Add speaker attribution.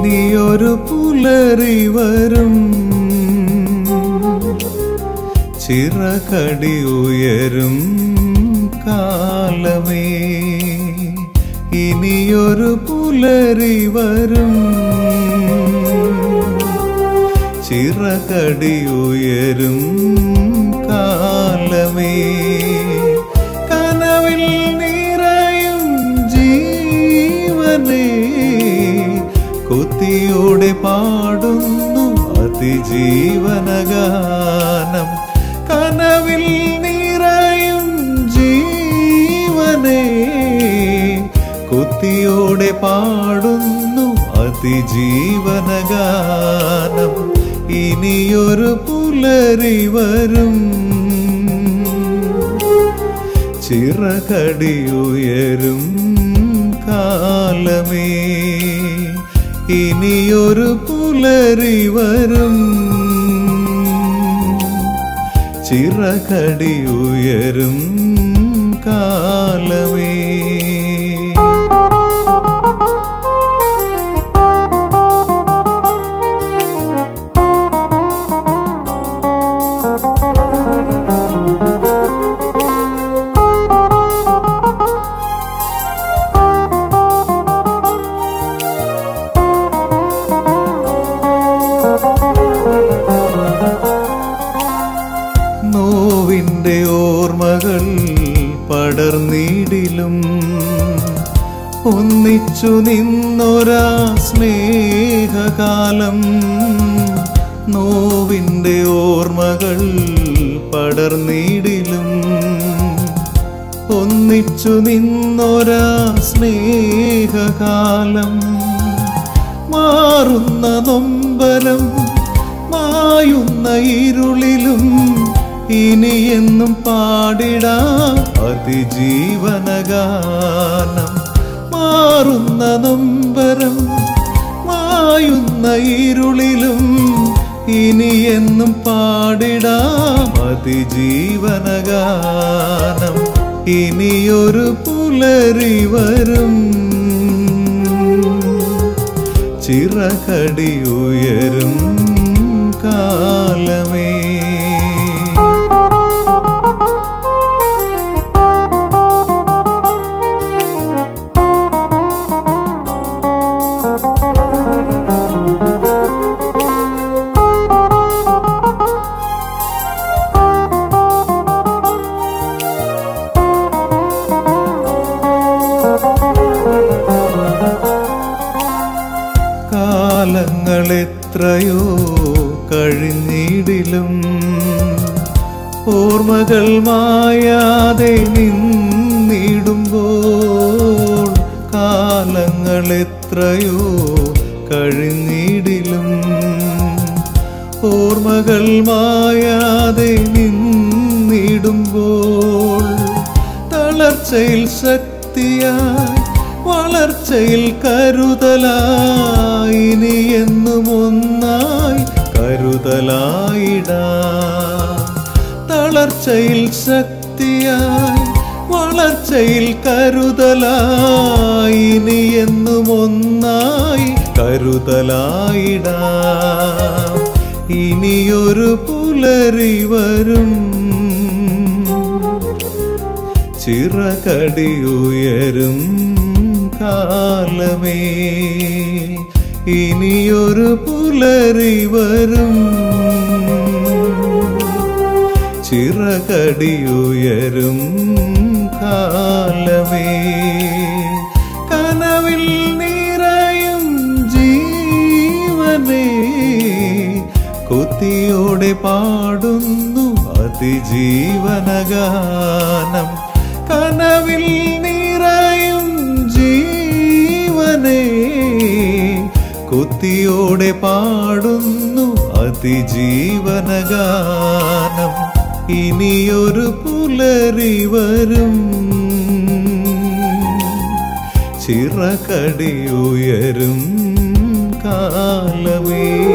Speaker 1: ഇനിയൊരു പുലരി വരും ചിറകടി ഉയരും കാലമേ ഇനിയൊരു പുലരി വരും ചിറകടി ഉയരും കാലമേ കനവിൽ നിറയും ജീവനേ കുത്തിയോടെ പാടുന്നു അതിജീവനഗാനം കനവിൽ നിറയും ജീവനേ കുത്തിയോടെ പാടുന്നു അതിജീവനഗാനം ഇനിയൊരു പുലരി വരും ചിറകടിയുയരും കാലമേ ഇനിയൊരു പുലരി വരും ചിറകടിയുയരും കാലമേ നോവിൻ്റെ ഓർമ്മകൾ പടർന്നിടിലും ഒന്നിച്ചു നിന്നൊരാ സ്നേഹകാലം നോവിൻ്റെ ഓർമ്മകൾ പടർന്നിടിലും ഒന്നിച്ചു നിന്നൊരാ സ്നേഹകാലം മാറുന്ന നൊമ്പരം മായുന്ന ഇരുളിലും ഇനിയെന്നും പാടിടാ അതിജീവനഗാനം മാറുന്ന നൊമ്പരം മായുന്ന ഇരുളിലും ഇനിയെന്നും പാടിടാം അതിജീവനഗാനം ഇനിയൊരു പുലരി വരും ചിറകടിയുയരും കാലമേ കാലങ്ങൾ എത്രയോ കഴിഞ്ഞിടിലും ഓർമ്മകൾ മായാതെ നിന്നിടുമ്പോൾ കാലങ്ങൾ എത്രയോ കഴിഞ്ഞിടിലും ഓർമ്മകൾ മായാതെ നിന്നിടുമ്പോൾ തളർച്ചയിൽ ശക്തിയായി വളർച്ചയിൽ കരുതലായി ഇനി എന്നും ഒന്നായി കരുതലായിടാ തളർച്ചയിൽ ശക്തിയായി വളർച്ചയിൽ കരുതലായി ഇനി എന്നും ഒന്നായി കരുതലായിടാ ഇനിയൊരു പുലരി വരും ചിറകടിയുയരും കാലമേ ഇനിയൊരു പുലരി വരും ചിറകടിയുയരും കാലമേ കനവിൽ നിറയും ജീവനേ കുത്തിയോടെ പാടുന്നു അതിജീവനഗാനം കനവിൽ നിറയും ജീവനേ കുത്തിയോടെ പാടുന്നു അതിജീവനഗാനം ഇനിയൊരു പുലരി വരും ചിറകടിയുയരും കാലമേ